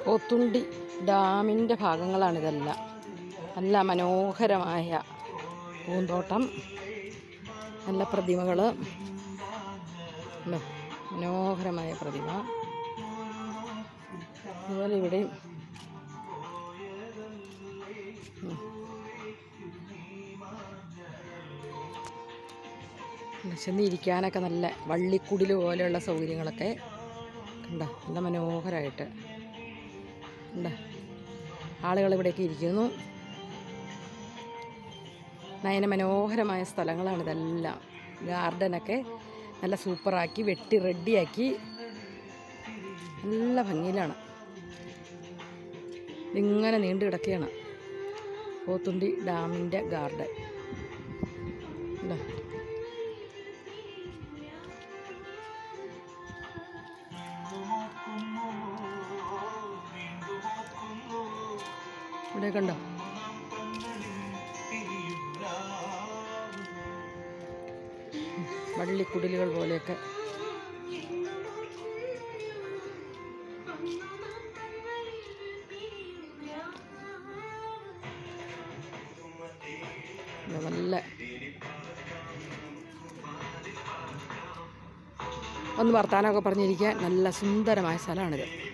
പോത്തുണ്ടി ഡാമിൻ്റെ ഭാഗങ്ങളാണിതെല്ലാം നല്ല മനോഹരമായ പൂന്തോട്ടം നല്ല പ്രതിമകൾ മനോഹരമായ പ്രതിമ അതുപോലെ ഇവിടെയും ഉം. ഉം, ചെന്നിരിക്കാനൊക്കെ നല്ല വള്ളിക്കുടിൽ പോലെയുള്ള സൗകര്യങ്ങളൊക്കെ കണ്ട നല്ല മനോഹരമായിട്ട് കണ്ട ആളുകൾ ഇവിടെയൊക്കെ ഇരിക്കുന്നു നയന മനോഹരമായ സ്ഥലങ്ങളാണ് ഇതെല്ലാം ഗാർഡനൊക്കെ നല്ല സൂപ്പറാക്കി വെട്ടി റെഡിയാക്കി നല്ല ഭംഗിയിലാണ് ഇതിങ്ങനെ നീണ്ടു കിടക്കുകയാണ് പോത്തുണ്ടി ഡാമിൻ്റെ ഗാർഡൻ ഇതാ ഇവിടെ കണ്ടോ വള്ളിക്കുടിലുകൾ പോലെയൊക്കെ ഇത് നല്ല ഒന്ന് വർത്താനമൊക്കെ പറഞ്ഞിരിക്കാൻ നല്ല സുന്ദരമായ സ്ഥലമാണിത്